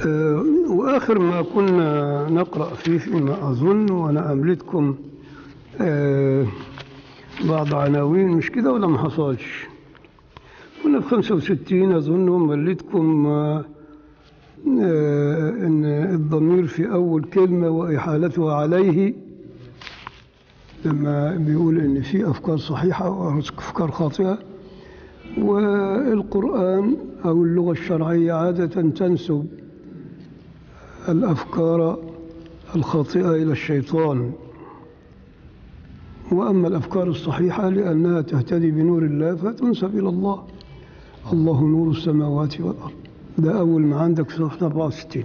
آه، وآخر ما كنا نقرأ فيه فيما أظن وأنا أملتكم آه، بعض عناوين مش كده ولا ما حصلش كنا في 65 أظن ومليتكم آه، آه، إن الضمير في أول كلمة وإحالتها عليه لما بيقول إن في أفكار صحيحة وأفكار خاطئة والقرآن أو اللغة الشرعية عادة تنسب الأفكار الخاطئة إلى الشيطان وأما الأفكار الصحيحة لأنها تهتدي بنور الله فتنسب إلى الله الله نور السماوات والأرض ده أول ما عندك في صفحة 64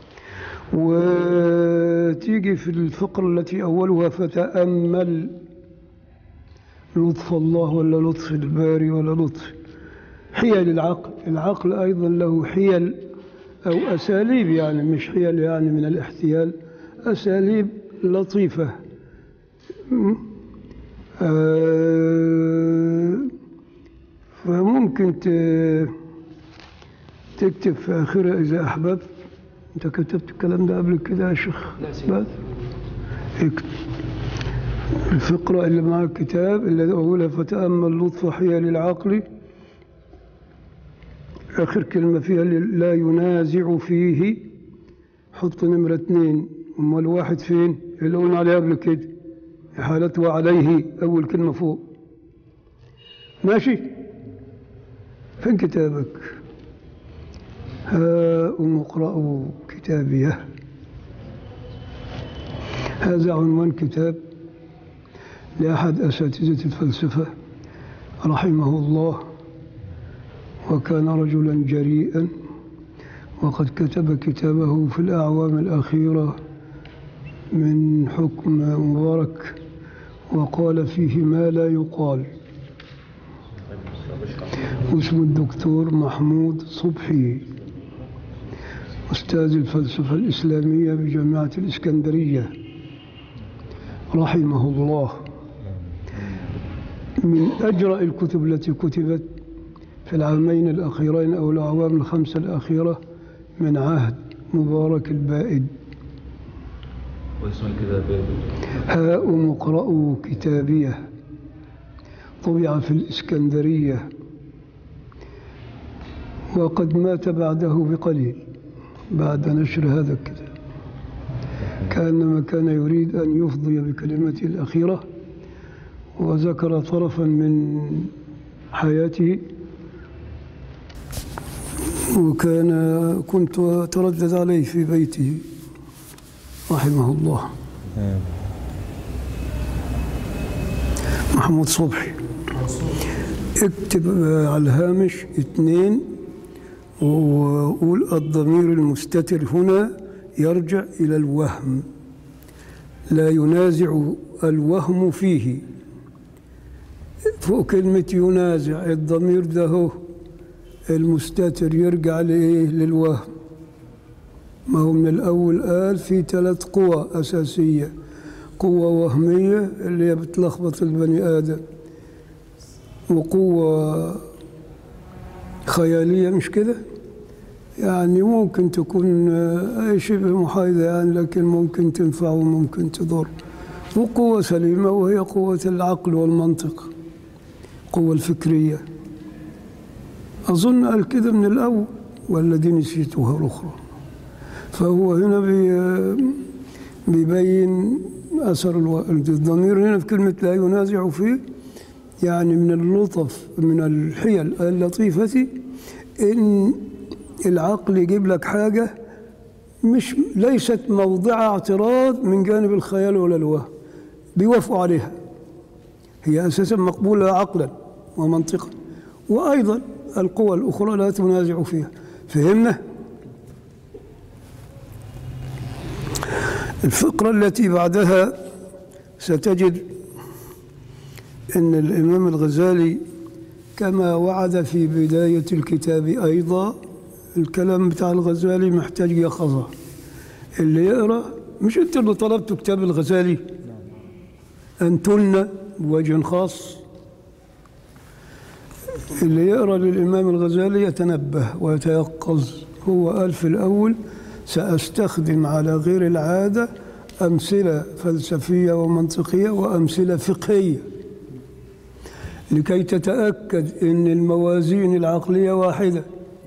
وتيجي في الفقرة التي أولها فتأمل لطف الله ولا لطف الباري ولا لطف حيل العقل العقل أيضا له حيل أو أساليب يعني مش حيل يعني من الاحتيال أساليب لطيفة م? آه، فممكن ت- تكتب في آخرها إذا أحببت أنت كتبت الكلام ده قبل كده يا شيخ لا سيدي. بس اكتب الفقرة اللي مع الكتاب اللي أولها فتأمل لطف حيل العقل آخر كلمة فيها اللي لا ينازع فيه حط نمرة اثنين أما الواحد فين اللي قلنا عليه قبل كده إحالته عليه أول كلمة فوق ماشي فين كتابك هاؤم اقرأوا كتابيه هذا عنوان كتاب لأحد أساتذة الفلسفة رحمه الله وكان رجلا جريئا وقد كتب كتابه في الأعوام الأخيرة من حكم مبارك وقال فيه ما لا يقال واسمه الدكتور محمود صبحي أستاذ الفلسفة الإسلامية بجامعة الإسكندرية رحمه الله من أجرأ الكتب التي كتبت في العامين الأخيرين أو الأعوام الخمسة الأخيرة من عهد مبارك البائد واسم الكتاب إيه؟ هاؤم اقرأوا كتابيه طبع في الإسكندرية وقد مات بعده بقليل بعد نشر هذا الكتاب كأنما كان يريد أن يفضي بكلمته الأخيرة وذكر طرفا من حياته وكان كنت أتردد عليه في بيته رحمه الله محمود صبحي اكتب على الهامش اثنين وقول الضمير المستتر هنا يرجع إلى الوهم لا ينازع الوهم فيه فوق كلمة ينازع الضمير ده هو المستتر يرجع لإيه للوهم ما هو من الأول قال في ثلاث قوى أساسية قوة وهمية اللي هي بتلخبط البني آدم وقوة خيالية مش كده يعني ممكن تكون آه، أي شبه محايدة يعني لكن ممكن تنفع وممكن تضر وقوة سليمة وهي قوة العقل والمنطق القوة الفكرية أظن قال كده من الأول والذي نسيتها الأخرى فهو هنا بي بيبين أثر الو- الضمير هنا في كلمة لا ينازع فيه يعني من اللطف من الحيل اللطيفة إن العقل يجيب لك حاجة مش ليست موضع اعتراض من جانب الخيال ولا الوهم بيوافقوا عليها هي أساسا مقبولة عقلا ومنطقا وأيضا القوى الأخرى لا تنازع فيها فهمنا؟ الفقرة التي بعدها ستجد أن الإمام الغزالي كما وعد في بداية الكتاب أيضا الكلام بتاع الغزالي محتاج يقظة اللي يقرأ مش أنت اللي طلبت كتاب الغزالي أنتن بوجه خاص اللي يقرأ للإمام الغزالي يتنبه ويتيقظ هو قال في الأول سأستخدم على غير العادة أمثلة فلسفية ومنطقية وأمثلة فقهية لكي تتأكد أن الموازين العقلية واحدة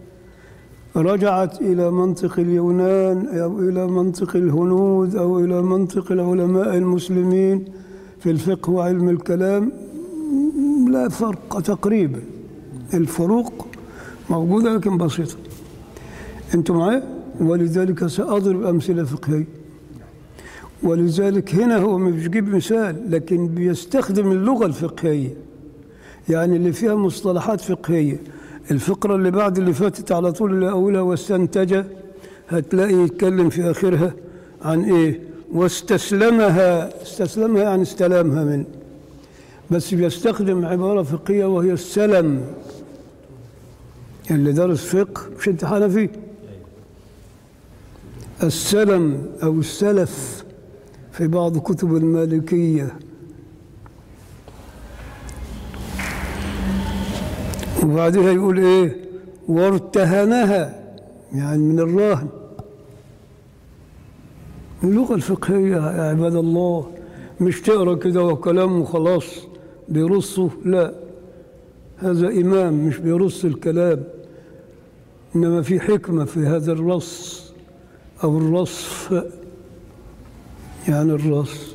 رجعت إلى منطق اليونان أو إلى منطق الهنود أو إلى منطق العلماء المسلمين في الفقه وعلم الكلام لا فرق تقريبا الفروق موجودة لكن بسيطة أنتم معي ولذلك سأضرب أمثلة فقهية ولذلك هنا هو مش بيجيب مثال لكن بيستخدم اللغة الفقهية يعني اللي فيها مصطلحات فقهية الفقرة اللي بعد اللي فاتت على طول اللي أولها واستنتج هتلاقي يتكلم في آخرها عن إيه واستسلمها استسلمها يعني استلمها من بس بيستخدم عبارة فقهية وهي السلم اللي درس فقه مش انت حنفي السلم أو السلف في بعض كتب المالكية وبعدها يقول ايه وارتهنها يعني من الراهن اللغة الفقهية يا عباد الله مش تقرا كده وكلام وخلاص بيرصه لا هذا إمام مش بيرص الكلام إنما في حكمة في هذا الرص أو الرصف يعني الرص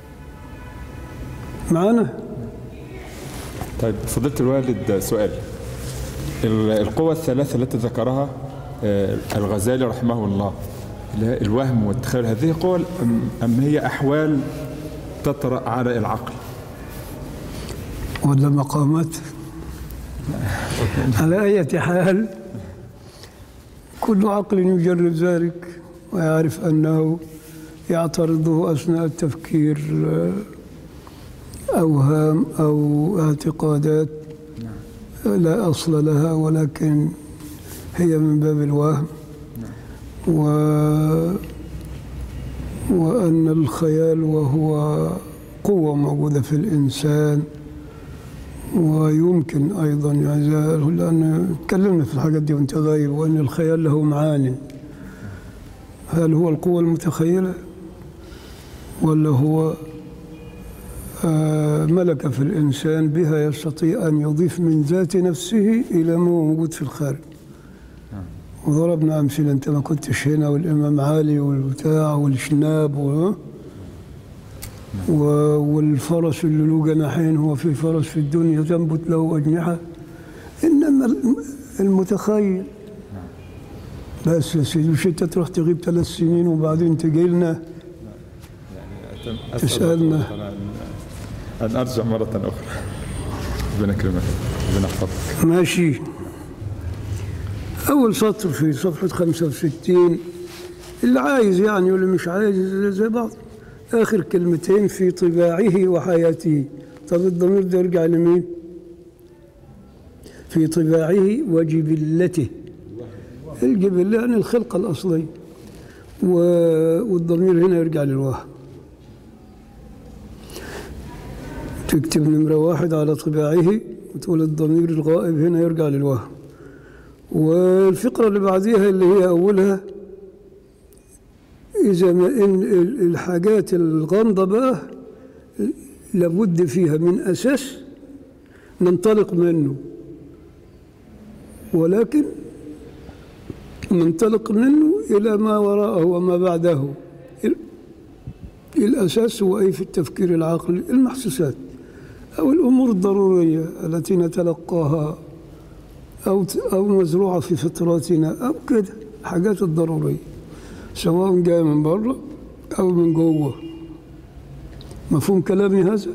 معنا طيب فضيلة الوالد سؤال ال- القوى الثلاثة التي ذكرها آه، الغزالي رحمه الله اللي هي الوهم والتخيل هذه قوى أم- أم هي أحوال تطرأ على العقل ولا مقامات على أي حال كل عقل يجرب ذلك ويعرف أنه يعترضه أثناء التفكير آه، أوهام أو اعتقادات لا أصل لها ولكن هي من باب الوهم و وأن الخيال وهو قوة موجودة في الإنسان ويمكن أيضا يعني زي- لأن تكلمنا في الحاجات دي وأنت غايب وأن الخيال له معان هل هو القوة المتخيلة ولا هو آه، ملكة في الإنسان بها يستطيع أن يضيف من ذات نفسه إلى ما هو موجود في الخارج وضربنا أمثلة أنت ما كنتش هنا والإمام علي والبتاع والشناب و... و... والفرس اللي له جناحين هو في فرس في الدنيا تنبت له أجنحة إنما الم- المتخيل بس يا سيدي مش أنت تروح تغيب ثلاث سنين وبعدين تجي لنا تسألنا. أن أرجع مرة أخرى ربنا يكرمك ربنا يحفظك ماشي أول سطر في صفحة 65 اللي عايز يعني واللي مش عايز زي بعض آخر كلمتين في طباعه وحياته طب الضمير ده يرجع لمين؟ في طباعه وجبلته الجبلة يعني الخلقة الأصلية و- والضمير هنا يرجع للوهم تكتب نمرة واحد على طباعه وتقول الضمير الغائب هنا يرجع للوهم والفقرة اللي بعديها اللي هي أولها إذا ما إن ال- الحاجات الغامضة بقى لابد فيها من أساس ننطلق منه ولكن ننطلق منه إلى ما وراءه وما بعده ال- الأساس هو أي في التفكير العقلي المحسوسات أو الأمور الضرورية التي نتلقاها أو أو مزروعة في فطرتنا أو كده الحاجات الضرورية سواء جاية من بره أو من جوه مفهوم كلامي هذا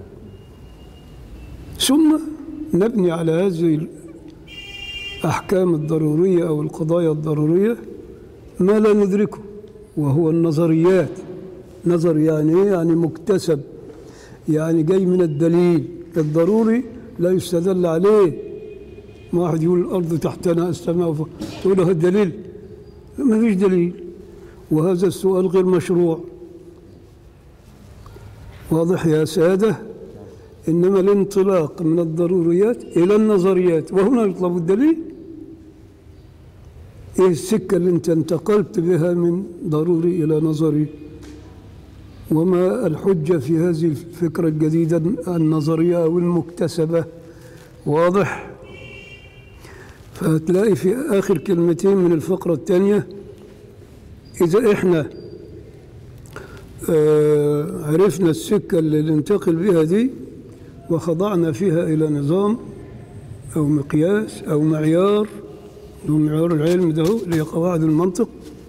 ثم نبني على هذه الأحكام الضرورية أو القضايا الضرورية ما لا ندركه وهو النظريات نظر يعني إيه؟ يعني مكتسب يعني جاي من الدليل الضروري لا يستدل عليه ما واحد يقول الأرض تحتنا السماء فوق تقول له الدليل ما فيش دليل وهذا السؤال غير مشروع واضح يا سادة إنما الانطلاق من الضروريات إلى النظريات وهنا يطلب الدليل ايه السكة اللي انت انتقلت بها من ضروري الى نظري وما الحجة في هذه الفكرة الجديدة النظرية او المكتسبة واضح فهتلاقي في اخر كلمتين من الفقرة الثانية اذا احنا آه، عرفنا السكة اللي ننتقل بها دي وخضعنا فيها إلى نظام أو مقياس أو معيار اللي هو معيار العلم ده هو، اللي هي قواعد المنطق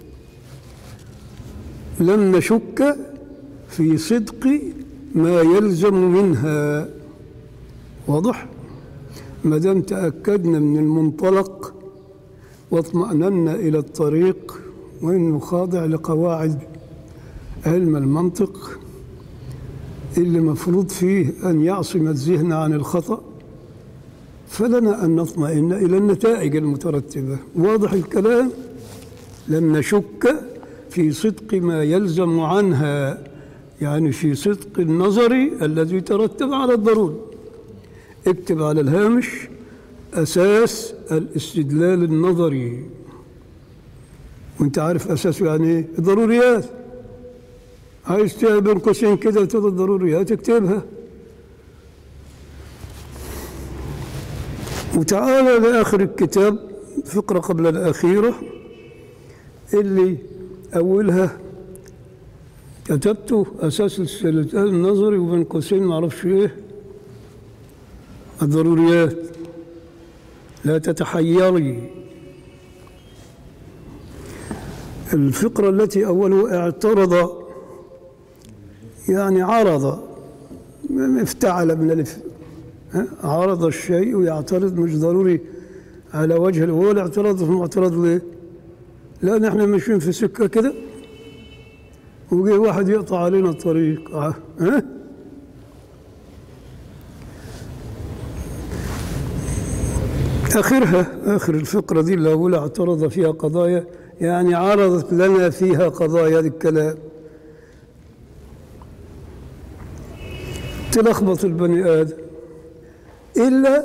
لم نشك في صدق ما يلزم منها واضح ما دام تأكدنا من المنطلق واطمأننا إلى الطريق وإنه خاضع لقواعد علم المنطق اللي مفروض فيه أن يعصم الذهن عن الخطأ فلنا أن نطمئن إلى النتائج المترتبة واضح الكلام لم نشك في صدق ما يلزم عنها يعني في صدق النظري الذي يترتب على الضروري اكتب على الهامش أساس الاستدلال النظري وانت عارف أساسه يعني ايه الضروريات عايز تعمل بين قوسين كده تقول الضروريات اكتبها وتعالى لآخر الكتاب فقرة قبل الأخيرة اللي أولها كتبته أساس الاستدلال النظري وبين قوسين معرفش إيه الضروريات لا تتحيري الفقرة التي أوله اعترض يعني عرض افتعل من الف ها؟ عرض الشيء ويعترض مش ضروري على وجه ال- هو الاعتراض في المعترض ليه؟ لأن احنا ماشيين في سكة كده وجه واحد يقطع علينا الطريق اه، ها؟ آخرها آخر الفقرة دي اللي أقول اعترض فيها قضايا يعني عرضت لنا فيها قضايا الكلام تلخبط البني آدم إلا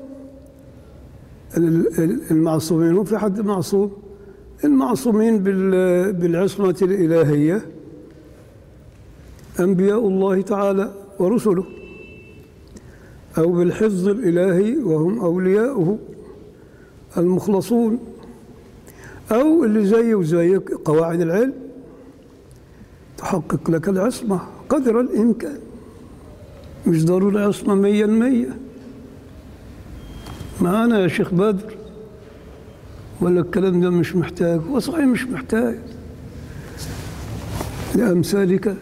ال- ال- المعصومين وفي حد معصوم المعصومين بال- بالعصمة الإلهية أنبياء الله تعالى ورسله أو بالحفظ الإلهي وهم أولياؤه المخلصون أو اللي زي وزيك قواعد العلم تحقق لك العصمة قدر الإمكان مش ضروري عصمة مية المية معانا يا شيخ بدر ولا الكلام ده مش محتاج هو صحيح مش محتاج لأمثالك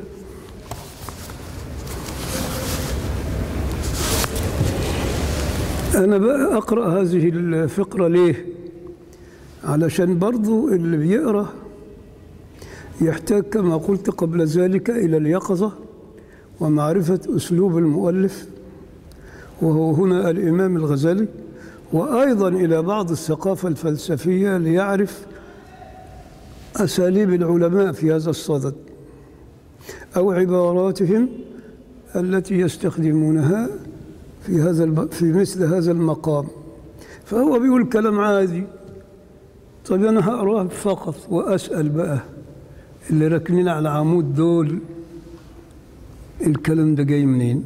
أنا بقى أقرأ هذه الفقرة ليه؟ علشان برضو اللي بيقرأ يحتاج كما قلت قبل ذلك إلى اليقظة ومعرفة أسلوب المؤلف وهو هنا الإمام الغزالي وأيضا إلى بعض الثقافة الفلسفية ليعرف أساليب العلماء في هذا الصدد أو عباراتهم التي يستخدمونها في هذا الب... في مثل هذا المقام فهو بيقول كلام عادي طيب أنا هقراه فقط وأسأل بقى اللي راكنين على العمود دول الكلام ده جاي منين؟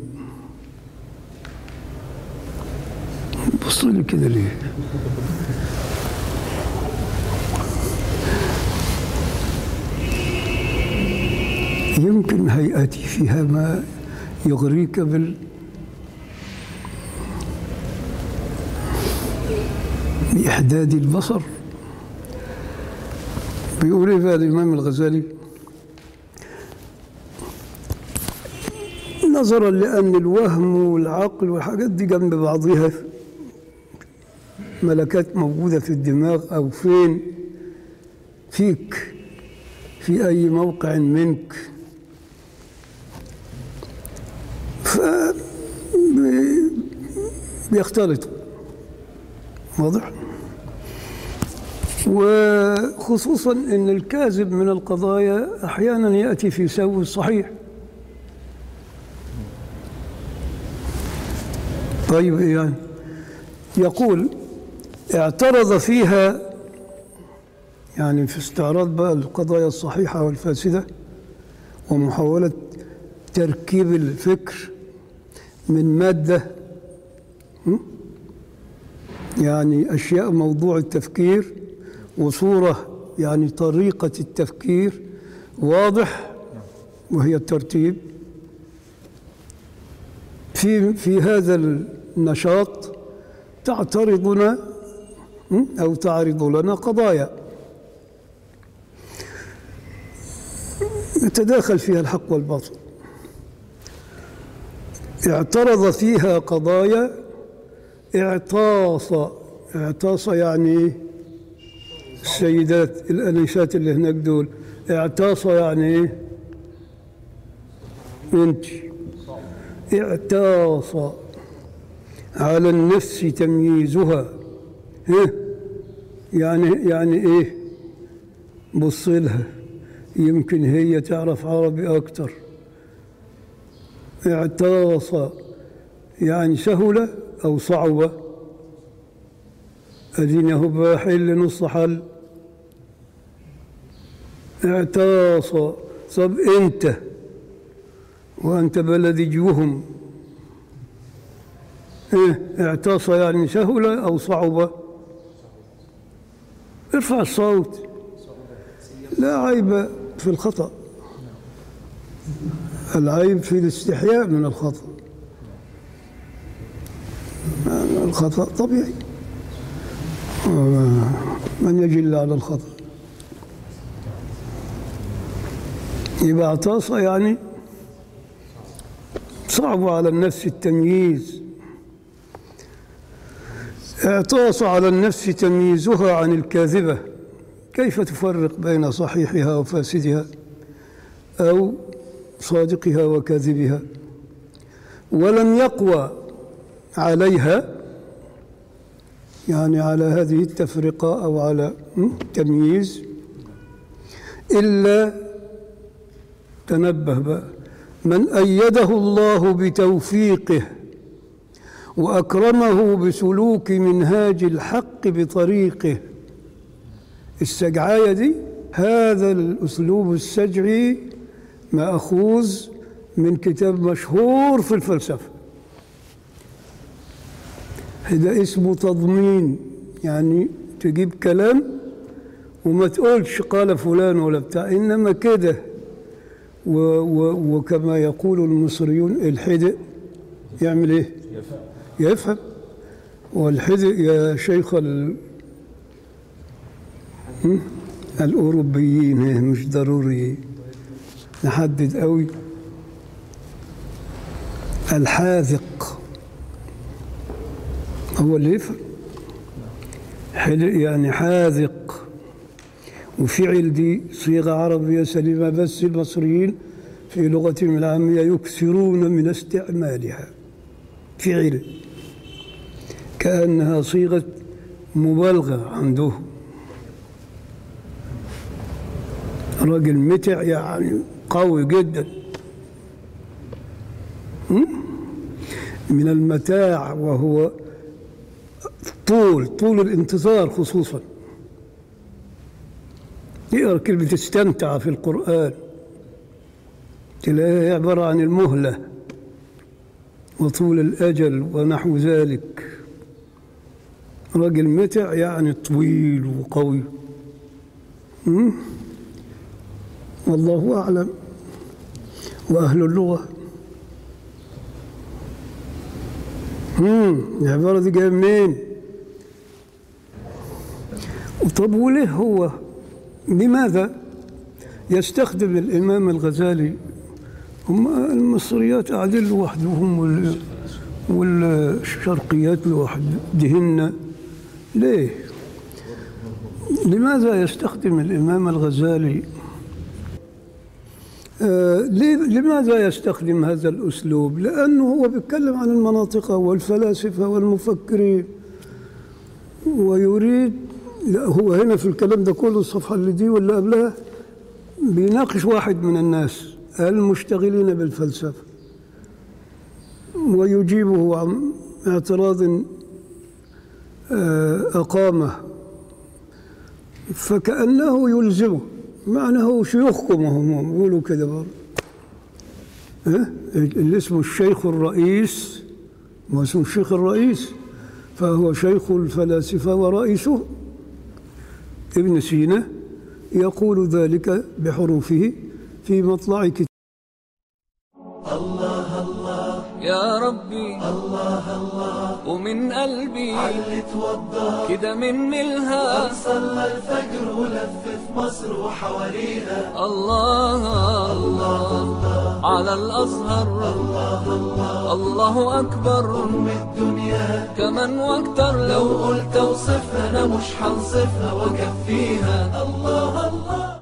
بصوا لي كده ليه؟ يمكن هيئتي فيها ما يغريك بال بإحداد البصر بيقول إيه بقى الإمام الغزالي نظرا لأن الوهم والعقل والحاجات دي جنب بعضها ملكات موجودة في الدماغ أو فين فيك في أي موقع منك ف بي- بيختلطوا واضح وخصوصا ان الكاذب من القضايا احيانا ياتي في سو الصحيح طيب إيه يعني يقول اعترض فيها يعني في استعراض بقى القضايا الصحيحة والفاسدة ومحاولة تركيب الفكر من مادة م? يعني أشياء موضوع التفكير وصورة يعني طريقة التفكير واضح وهي الترتيب في في هذا النشاط تعترضنا م? أو تعرض لنا قضايا يتداخل فيها الحق والباطل اعترض فيها قضايا اعطاس اعطاس يعني السيدات الانسات اللي هناك دول اعطاس يعني ايه انت اعتاص على النفس تمييزها ها يعني يعني ايه بص لها يمكن هي تعرف عربي اكتر اعتاص يعني سهل او صعب ادينه بحل نص حل اعتاص طب انت وانت بلدجوهم ايه اعتاص يعني سهل او صعب ارفع الصوت لا عيب في الخطأ العيب في الاستحياء من الخطأ الخطأ طبيعي من يجل على الخطأ يبقى اعتص يعني صعب على النفس التمييز اعتص على النفس تمييزها عن الكاذبة كيف تفرق بين صحيحها وفاسدها أو صادقها وكاذبها ولم يقوى عليها يعني على هذه التفرقة أو على تمييز إلا تنبه بقى من أيده الله بتوفيقه وأكرمه بسلوك منهاج الحق بطريقه السجعاية دي هذا الأسلوب السجعي مأخوذ من كتاب مشهور في الفلسفة ده اسمه تضمين يعني تجيب كلام وما تقولش قال فلان ولا بتاع إنما كده و و وكما يقول المصريون الحدق يعمل ايه يفهم والحدق يا شيخ ال... هم؟ الأوروبيين إيه مش ضروري نحدد قوي الحاذق هو اللي يفهم حدق يعني حاذق وفعل دي صيغة عربية سليمة بس المصريين في لغتهم العامية يكثرون من استعمالها فعل كأنها صيغة مبالغة عندهم راجل متع يعني قوي جدا من المتاع وهو طول طول الانتظار خصوصا يقرا كلمة استمتع في القرآن تلاقيها عبارة عن المهلة وطول الأجل ونحو ذلك راجل متع يعني طويل وقوي م? والله أعلم وأهل اللغة امم العبارة دي جاية منين؟ طب وليه هو لماذا يستخدم الإمام الغزالي هم المصريات قاعدين لوحدهم وال والشرقيات لوحدهن ليه؟ لماذا يستخدم الإمام الغزالي آه ليه لماذا يستخدم هذا الأسلوب؟ لأنه هو بيتكلم عن المناطق والفلاسفة والمفكرين ويريد لا هو هنا في الكلام ده كله الصفحة اللي دي ولا قبلها بيناقش واحد من الناس المشتغلين بالفلسفة ويجيبه عن اعتراض أقامه فكأنه يلزمه مع أنه شيوخكم هم يقولوا كذا برضه ها؟ اللي اسمه الشيخ الرئيس ما اسمه الشيخ الرئيس فهو شيخ الفلاسفة ورئيسه ابن سينا يقول ذلك بحروفه في مطلع كتاب يا ربي الله الله ومن قلبي علي توضى كده من ملها صلى الفجر ولف في مصر وحواليها الله الله على الأزهر الله الله الله أكبر أم الدنيا كمان واكتر لو لو قلت اوصفها انا مش هنصفها واكفيها الله الله